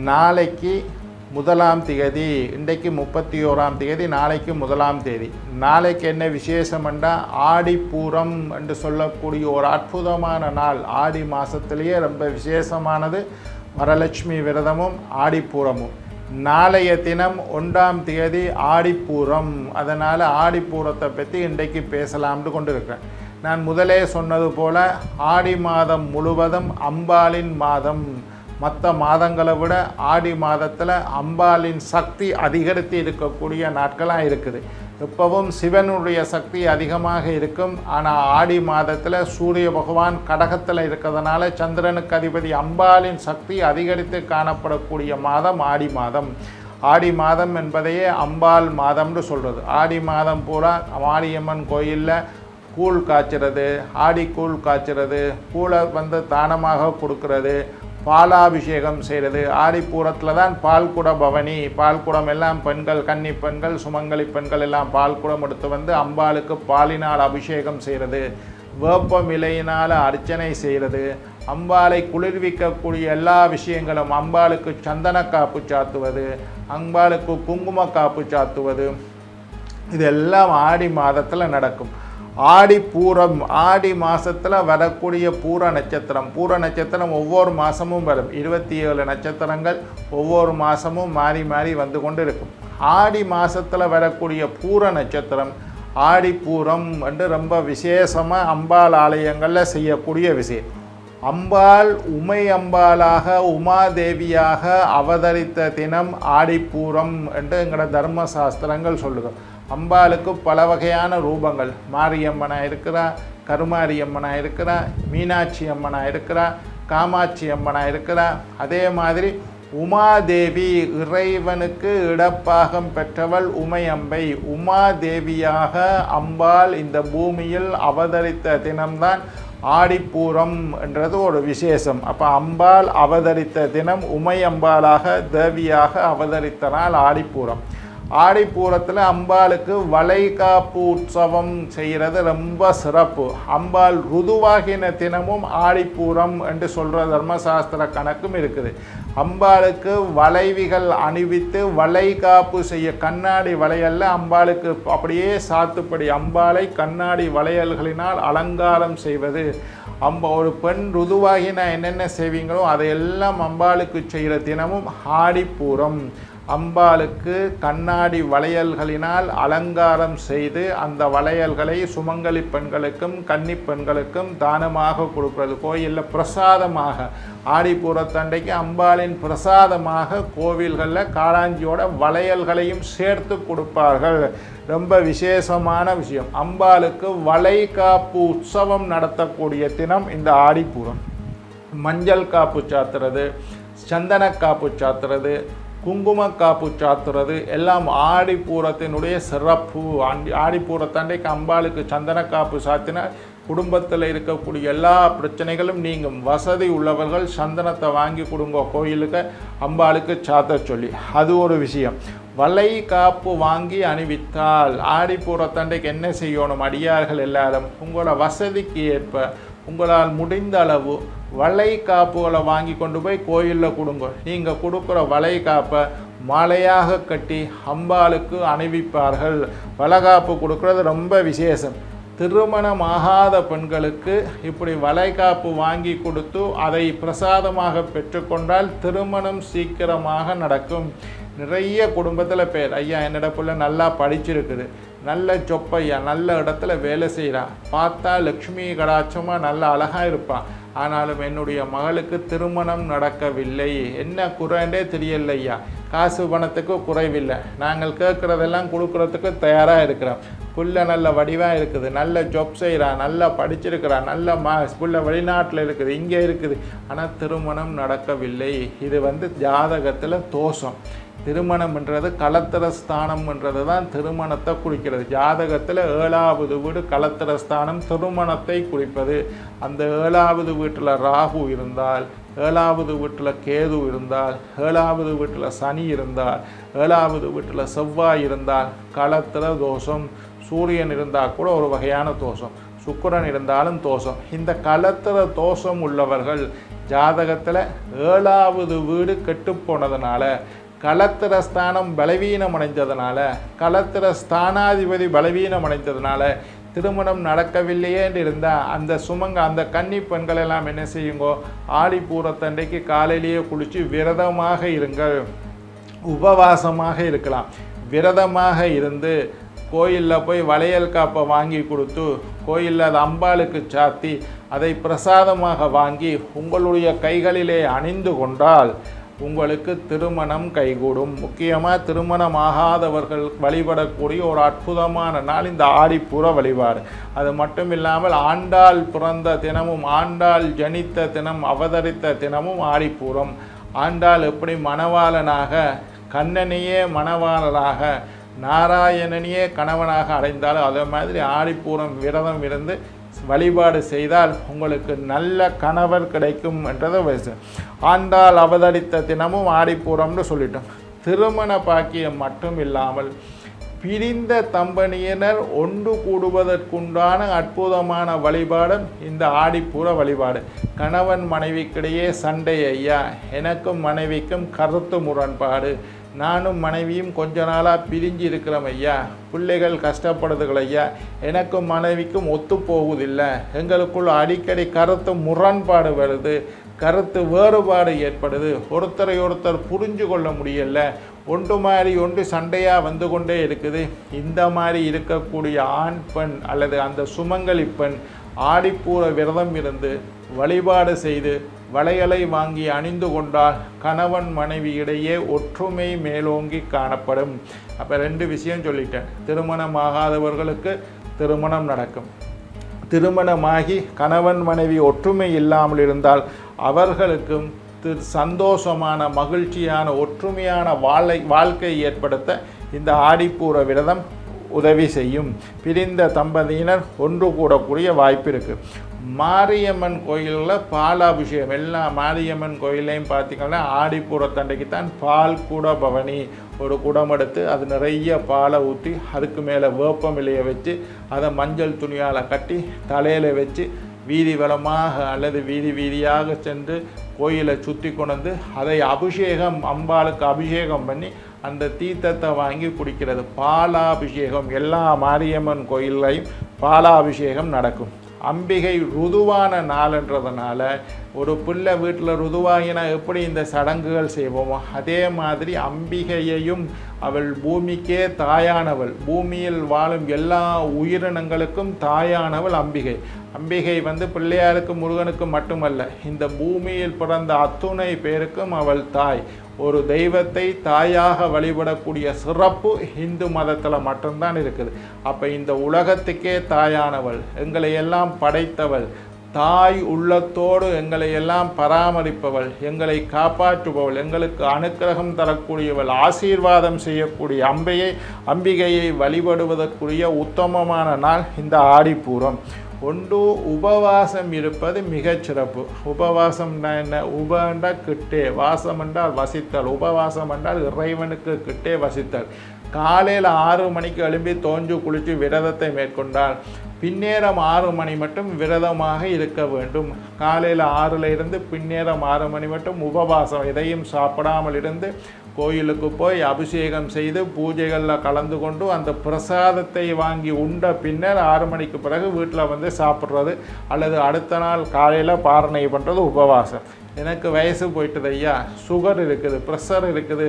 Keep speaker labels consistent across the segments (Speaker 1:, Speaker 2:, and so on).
Speaker 1: நாளைக்கு முதலாம் திகதி இன்றைக்கு முப்பத்தி ஓராம் திகதி நாளைக்கு முதலாம் தேதி நாளைக்கு என்ன விசேஷம் என்றால் ஆடிப்பூரம் என்று சொல்லக்கூடிய ஒரு அற்புதமான நாள் ஆடி மாதத்திலேயே ரொம்ப விசேஷமானது வரலட்சுமி விரதமும் ஆடிப்பூரமும் நாளைய தினம் ஒன்றாம் தேதி ஆடிப்பூரம் அதனால் ஆடிப்பூரத்தை பற்றி இன்றைக்கு பேசலாம்னு கொண்டு இருக்கிறேன் நான் முதலே சொன்னது போல ஆடி மாதம் முழுவதும் அம்பாளின் மாதம் மற்ற மாதங்களை விட ஆடி மாதத்தில் அம்பாளின் சக்தி அதிகரித்து இருக்கக்கூடிய நாட்களாக இருக்குது எப்பவும் சிவனுடைய சக்தி அதிகமாக இருக்கும் ஆனால் ஆடி மாதத்தில் சூரிய பகவான் கடகத்தில் இருக்கிறதுனால சந்திரனுக்கு அதிபதி அம்பாளின் சக்தி அதிகரித்து காணப்படக்கூடிய மாதம் ஆடி மாதம் ஆடி மாதம் என்பதையே அம்பாள் மாதம்னு சொல்கிறது ஆடி மாதம் பூரா மாரியம்மன் கோயிலில் கூழ் காய்ச்சறது ஆடி கூழ் காய்ச்சறது கூழை வந்து தானமாக கொடுக்கறது பாலாபிஷேகம் செய்கிறது ஆடிப்பூரத்தில் தான் பால்குட பவனி பால்குடம் எல்லாம் பெண்கள் கன்னி பெண்கள் சுமங்கலி பெண்கள் எல்லாம் பால்குடம் எடுத்து வந்து அம்பாளுக்கு பாலினால் அபிஷேகம் செய்கிறது வேப்பம் இலையினால் அர்ச்சனை செய்கிறது அம்பாளை குளிர்விக்கக்கூடிய எல்லா விஷயங்களும் அம்பாளுக்கு சந்தன காப்பு சாத்துவது அம்பாளுக்கு குங்கும காப்பு சாத்துவது இதெல்லாம் ஆடி மாதத்தில் நடக்கும் ஆடி பூரம் ஆடி மாதத்தில் வரக்கூடிய பூர நட்சத்திரம் பூர நட்சத்திரம் ஒவ்வொரு மாதமும் வரும் இருபத்தி ஏழு நட்சத்திரங்கள் ஒவ்வொரு மாதமும் மாறி மாறி வந்து கொண்டு இருக்கும் ஆடி மாதத்தில் வரக்கூடிய பூர நட்சத்திரம் ஆடி பூரம் என்று ரொம்ப விசேஷமாக அம்பாள் ஆலயங்களில் செய்யக்கூடிய விஷயம் அம்பாள் உமை அம்பாளாக உமாதேவியாக அவதரித்த தினம் ஆடிப்பூரம் என்று எங்களோட தர்ம சாஸ்திரங்கள் சொல்லுது அம்பாளுக்கு பல வகையான ரூபங்கள் மாரியம்மனாக இருக்கிறா கருமாரி அம்மனாக இருக்கிறா மீனாட்சி அம்மனாக இருக்கிறா காமாட்சி அம்மனாக இருக்கிறா அதே மாதிரி உமாதேவி இறைவனுக்கு இடப்பாகம் பெற்றவள் உமையம்பை உமாதேவியாக அம்பாள் இந்த பூமியில் அவதரித்த தினம்தான் ஆடிப்பூரம் என்றது ஒரு விசேஷம் அப்போ அம்பாள் அவதரித்த தினம் உமை அம்பாளாக தேவியாக அவதரித்த நாள் ஆடிப்பூரம் ஆடிப்பூரத்தில் அம்பாளுக்கு வளைகாப்பு உற்சவம் செய்கிறது ரொம்ப சிறப்பு அம்பாள் ருதுவாகின தினமும் ஆடிப்பூரம் என்று சொல்கிற தர்மசாஸ்திர கணக்கும் இருக்குது அம்பாளுக்கு வளைவிகள் அணிவித்து வளைகாப்பு செய்ய கண்ணாடி வளையல்ல அம்பாளுக்கு அப்படியே சாத்துப்படி அம்பாளை கண்ணாடி வளையல்களினால் அலங்காரம் செய்வது அம்ப ஒரு பெண் ருதுவாகினா என்னென்ன செய்வீங்களோ அதையெல்லாம் அம்பாளுக்கு செய்கிற தினமும் ஆடிப்பூரம் அம்பாளுக்கு கண்ணாடி வளையல்களினால் அலங்காரம் செய்து அந்த வளையல்களை சுமங்கலி பெண்களுக்கும் கன்னி பெண்களுக்கும் தானமாக கொடுக்கிறது கோயிலில் பிரசாதமாக ஆடிப்பூரத்தண்டைக்கு அம்பாளின் பிரசாதமாக கோவில்களில் காளாஞ்சியோட வளையல்களையும் சேர்த்து கொடுப்பார்கள் ரொம்ப விசேஷமான விஷயம் அம்பாளுக்கு வளைகாப்பு உற்சவம் நடத்தக்கூடிய தினம் இந்த ஆடிப்பூரம் மஞ்சள் காப்பு சாத்துறது சந்தன காப்பு சாத்துறது குங்கும காப்பு சாத்துறது எல்லாம் ஆடிப்பூரத்தினுடைய சிறப்பு ஆண்டி ஆடிப்பூரத்தண்டைக்கு அம்பாளுக்கு சந்தன காப்பு சாத்தினா குடும்பத்தில் இருக்கக்கூடிய எல்லா பிரச்சனைகளும் நீங்கும் வசதி உள்ளவர்கள் சந்தனத்தை வாங்கி கொடுங்க கோயிலுக்கு அம்பாளுக்கு சாத்த சொல்லி அது ஒரு விஷயம் வலை காப்பு வாங்கி அணிவித்தால் ஆடிப்பூரத்தண்டைக்கு என்ன செய்யணும் அடியார்கள் எல்லாரும் உங்களோட வசதிக்கு ஏற்ப உங்களால் முடிந்த அளவு வளை காப்புகளை வாங்கி கொண்டு போய் கோயிலில் கொடுங்க நீங்கள் கொடுக்குற வளை காப்பை மாலையாக கட்டி அம்பாளுக்கு அணிவிப்பார்கள் வளைகாப்பு கொடுக்கறது ரொம்ப விசேஷம் திருமணமாகாத பெண்களுக்கு இப்படி வளைகாப்பு வாங்கி கொடுத்து அதை பிரசாதமாக பெற்றுக்கொண்டால் திருமணம் சீக்கிரமாக நடக்கும் நிறைய குடும்பத்தில் பேர் ஐயா என்னோட பிள்ளை நல்லா படிச்சிருக்குது நல்ல சொப்பையா நல்ல இடத்துல வேலை செய்கிறா பார்த்தா லக்ஷ்மி கடாட்சமாக நல்ல அழகாக இருப்பான் ஆனாலும் என்னுடைய மகளுக்கு திருமணம் நடக்கவில்லை என்ன குறைண்டே தெரியலையா காசு பணத்துக்கு குறைவில்லை நாங்கள் கேட்குறதெல்லாம் கொடுக்குறதுக்கு தயாராக இருக்கிறோம் புள்ள நல்ல வடிவாக இருக்குது நல்ல ஜொப் செய்கிறா நல்லா படிச்சிருக்கிறா நல்ல மா புள்ள வெளிநாட்டில் இருக்குது இங்கே இருக்குது ஆனால் திருமணம் நடக்கவில்லை இது வந்து ஜாதகத்தில் தோஷம் திருமணம்ன்றது கலத்திர ஸ்தானம்ன்றது தான் திருமணத்தை குறிக்கிறது ஜாதகத்தில் ஏழாவது வீடு கலத்திர ஸ்தானம் திருமணத்தை குறிப்பது அந்த ஏழாவது வீட்டில் ராகு இருந்தால் ஏழாவது வீட்டில் கேது இருந்தால் ஏழாவது வீட்டில் சனி இருந்தால் ஏழாவது வீட்டில் செவ்வாய் இருந்தால் களத்திர தோஷம் சூரியன் இருந்தால் கூட ஒரு வகையான தோஷம் சுக்கிரன் இருந்தாலும் தோஷம் இந்த கலத்திர தோஷம் உள்ளவர்கள் ஜாதகத்தில் ஏழாவது வீடு கெட்டுப் போனதுனால கலத்திர ஸ்தானம் பலவீனம் அடைஞ்சதுனால கலத்திர ஸ்தானாதிபதி பலவீனம் அடைஞ்சதுனால திருமணம் நடக்கவில்லையே இருந்தால் அந்த சுமங்க அந்த கன்னி பெண்கள் எல்லாம் என்ன செய்யுங்கோ ஆடி பூரத்தண்டைக்கு காலையிலேயே குளித்து விரதமாக இருங்கள் உபவாசமாக இருக்கலாம் விரதமாக இருந்து கோயிலில் போய் வளையல் காப்பை வாங்கி கொடுத்து கோயிலில் அது அம்பாளுக்கு சாத்தி அதை பிரசாதமாக வாங்கி உங்களுடைய கைகளிலே அணிந்து கொண்டால் உங்களுக்கு திருமணம் கைகூடும் முக்கியமாக திருமணம் ஆகாதவர்கள் வழிபடக்கூடிய ஒரு அற்புதமான நாள் இந்த ஆடிப்புற வழிபாடு அது மட்டும் இல்லாமல் ஆண்டாள் பிறந்த தினமும் ஆண்டாள் ஜனித்த தினம் அவதரித்த தினமும் ஆடிப்பூரம் ஆண்டாள் எப்படி மணவாளனாக கண்ணனையே மணவாளனாக நாராயணனையே கணவனாக அடைந்தாலும் அதே மாதிரி ஆடிப்பூரம் விரதம் இருந்து வழிபாடு செய்தால் உங்களுக்கு நல்ல கணவர் கிடைக்கும் என்றதை வயசு ஆண்டாள் அவதரித்த தினமும் ஆடிப்பூரம்னு சொல்லிட்டோம் திருமண பாக்கியம் மட்டும் இல்லாமல் பிரிந்த தம்பதியினர் ஒன்று கூடுவதற்குண்டான அற்புதமான வழிபாடு இந்த ஆடிப்பூர வழிபாடு கணவன் மனைவிக்கிடையே சண்டை ஐயா எனக்கும் மனைவிக்கும் கருத்து முரண்பாடு நானும் மனைவியும் கொஞ்ச நாளாக பிரிஞ்சு இருக்கிறோம் ஐயா பிள்ளைகள் கஷ்டப்படுதுகள் ஐயா எனக்கும் மனைவிக்கும் ஒத்து போகுதில்லை எங்களுக்குள்ள அடிக்கடி கருத்து முரண்பாடு வருது கருத்து வேறுபாடு ஏற்படுது ஒருத்தரை ஒருத்தர் புரிஞ்சு கொள்ள முடியல ஒன்று மாதிரி ஒன்று சண்டையாக வந்து கொண்டே இருக்குது இந்த மாதிரி இருக்கக்கூடிய ஆண் பெண் அல்லது அந்த சுமங்கலி பெண் ஆடிப்பூர விரதம் இருந்து வழிபாடு செய்து வளையலை வாங்கி அணிந்து கொண்டால் கணவன் மனைவி இடையே ஒற்றுமை மேலோங்கி காணப்படும் அப்போ ரெண்டு விஷயம் சொல்லிட்டேன் திருமணமாகாதவர்களுக்கு திருமணம் நடக்கும் திருமணமாகி கணவன் மனைவி ஒற்றுமை இல்லாமல் இருந்தால் அவர்களுக்கும் திரு சந்தோஷமான மகிழ்ச்சியான ஒற்றுமையான வாழை வாழ்க்கை ஏற்படுத்த இந்த ஆடிப்பூர விரதம் உதவி செய்யும் பிரிந்த தம்பதியினர் ஒன்று கூடக்கூடிய வாய்ப்பு இருக்குது மாரியம்மன் கோயிலில் பாலாபிஷேகம் எல்லா மாரியம்மன் கோயிலையும் பார்த்திங்கன்னா ஆடிப்பூரத்தண்டைக்கு தான் பால் கூட பவனி ஒரு குடம் எடுத்து அது நிறைய பாலை ஊற்றி அதுக்கு மேலே வேப்பம் இலையை வச்சு அதை மஞ்சள் துணியால் கட்டி தலையில் வச்சு வீதி வலமாக அல்லது வீதி வீதியாக சென்று கோயிலை சுற்றி கொண்டு அதை அபிஷேகம் அம்பாளுக்கு அபிஷேகம் பண்ணி அந்த தீர்த்தத்தை வாங்கி குடிக்கிறது பாலாபிஷேகம் எல்லா மாரியம்மன் கோயில்லையும் பாலாபிஷேகம் நடக்கும் அம்பிகை ருதுவான நாள்ன்றதுனால ஒரு பிள்ளை வீட்டில் ருதுவாகினா எப்படி இந்த சடங்குகள் செய்வோமோ அதே மாதிரி அம்பிகையையும் அவள் பூமிக்கே தாயானவள் பூமியில் வாழும் எல்லா உயிரினங்களுக்கும் தாயானவள் அம்பிகை அம்பிகை வந்து பிள்ளையாருக்கு முருகனுக்கு மட்டுமல்ல இந்த பூமியில் பிறந்த அத்துணை பேருக்கும் அவள் தாய் ஒரு தெய்வத்தை தாயாக வழிபடக்கூடிய சிறப்பு இந்து மதத்தில் மட்டும்தான் இருக்குது அப்போ இந்த உலகத்துக்கே தாயானவள் எங்களை எல்லாம் படைத்தவள் தாய் உள்ளத்தோடு எங்களை எல்லாம் பராமரிப்பவள் எங்களை காப்பாற்றுபவள் எங்களுக்கு அனுக்கிரகம் தரக்கூடியவள் ஆசீர்வாதம் செய்யக்கூடிய அம்பையை அம்பிகையை வழிபடுவதற்குரிய உத்தமமான நாள் இந்த ஆடிப்பூரம் ஒன்று உபவாசம் இருப்பது மிகச் சிறப்பு உபவாசம் என்ன உபண்டா கிட்டே வாசம் என்றால் வசித்தல் உபவாசம் என்றால் இறைவனுக்கு கிட்டே வசித்தல் காலையில் ஆறு மணிக்கு எழும்பி தோஞ்சு குளித்து விரதத்தை மேற்கொண்டால் பின்னேரம் ஆறு மணி மட்டும் விரதமாக இருக்க வேண்டும் காலையில் ஆறில் இருந்து பின்னேரம் ஆறு மணி மட்டும் உபவாசம் எதையும் சாப்பிடாமல் இருந்து கோயிலுக்கு போய் அபிஷேகம் செய்து பூஜைகளில் கலந்து கொண்டு அந்த பிரசாதத்தை வாங்கி உண்ட பின்னர் ஆறு மணிக்கு பிறகு வீட்டில் வந்து சாப்பிட்றது அல்லது அடுத்த நாள் காலையில் பாரணை பண்ணுறது உபவாசம் எனக்கு வயசு போயிட்டது ஐயா சுகர் இருக்குது ப்ரெஷர் இருக்குது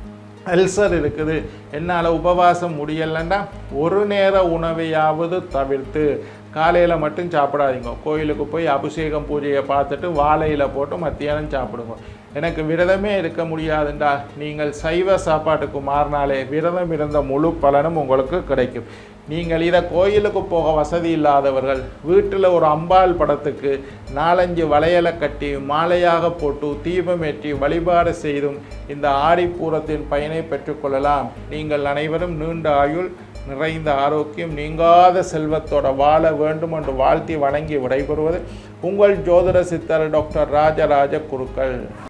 Speaker 1: அல்சர் இருக்குது என்னால் உபவாசம் முடியலைன்னா ஒரு நேர உணவையாவது தவிர்த்து காலையில் மட்டும் சாப்பிடாதீங்க கோயிலுக்கு போய் அபிஷேகம் பூஜையை பார்த்துட்டு வாழையில் போட்டு மத்தியானம் சாப்பிடுங்க எனக்கு விரதமே இருக்க முடியாதுன்றால் நீங்கள் சைவ சாப்பாட்டுக்கு மாறினாலே விரதம் இருந்த முழு பலனும் உங்களுக்கு கிடைக்கும் நீங்கள் இதை கோயிலுக்கு போக வசதி இல்லாதவர்கள் வீட்டில் ஒரு அம்பாள் படத்துக்கு நாலஞ்சு வளையலை கட்டி மாலையாக போட்டு தீபம் ஏற்றி வழிபாடு செய்தும் இந்த ஆடிப்பூரத்தின் பயனை பெற்றுக்கொள்ளலாம் நீங்கள் அனைவரும் நீண்ட ஆயுள் நிறைந்த ஆரோக்கியம் நீங்காத செல்வத்தோட வாழ வேண்டும் என்று வாழ்த்தி வணங்கி விடைபெறுவது உங்கள் ஜோதிட சித்தர் டாக்டர் ராஜராஜ குருக்கள்